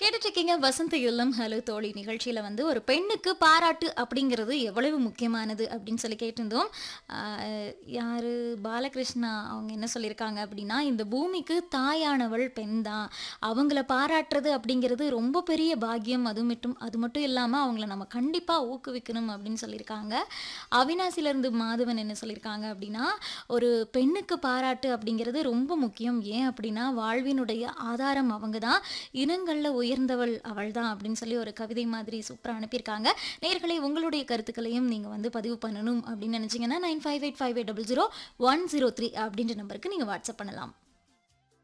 கேட்டுட்டு இருக்கீங்க வசந்த இல்லம் ஹலோ தோழி நிகழ்ச்சியில் வந்து ஒரு பெண்ணுக்கு பாராட்டு அப்படிங்கிறது எவ்வளவு முக்கியமானது அப்படின்னு சொல்லி கேட்டிருந்தோம் ஆஹ் யாரு பாலகிருஷ்ணா அவங்க என்ன சொல்லியிருக்காங்க அப்படின்னா இந்த பூமிக்கு தாயானவள் பெண் தான் அவங்கள பாராட்டுறது அப்படிங்கிறது ரொம்ப பெரிய பாக்கியம் அது மட்டும் அது மட்டும் இல்லாமல் அவங்கள நம்ம கண்டிப்பாக ஊக்குவிக்கணும் அப்படின்னு சொல்லியிருக்காங்க அவினாசிலேருந்து மாதவன் என்ன சொல்லியிருக்காங்க அப்படின்னா ஒரு பெண்ணுக்கு பாராட்டு அப்படிங்கிறது ரொம்ப முக்கியம் ஏன் அப்படின்னா வாழ்வினுடைய ஆதாரம் அவங்க தான் இனங்களில் உயர்ந்தவள் அவள் தான் அப்படின்னு சொல்லி ஒரு கவிதை மாதிரி சூப்பராக அனுப்பியிருக்காங்க நேர்களை உங்களுடைய கருத்துக்களையும் நீங்கள் வந்து பதிவு பண்ணணும் அப்படின்னு நினச்சிங்கன்னா nine five eight five eight double zero one zero three அப்படின்ற நம்பருக்கு நீங்கள் வாட்ஸ்அப் பண்ணலாம்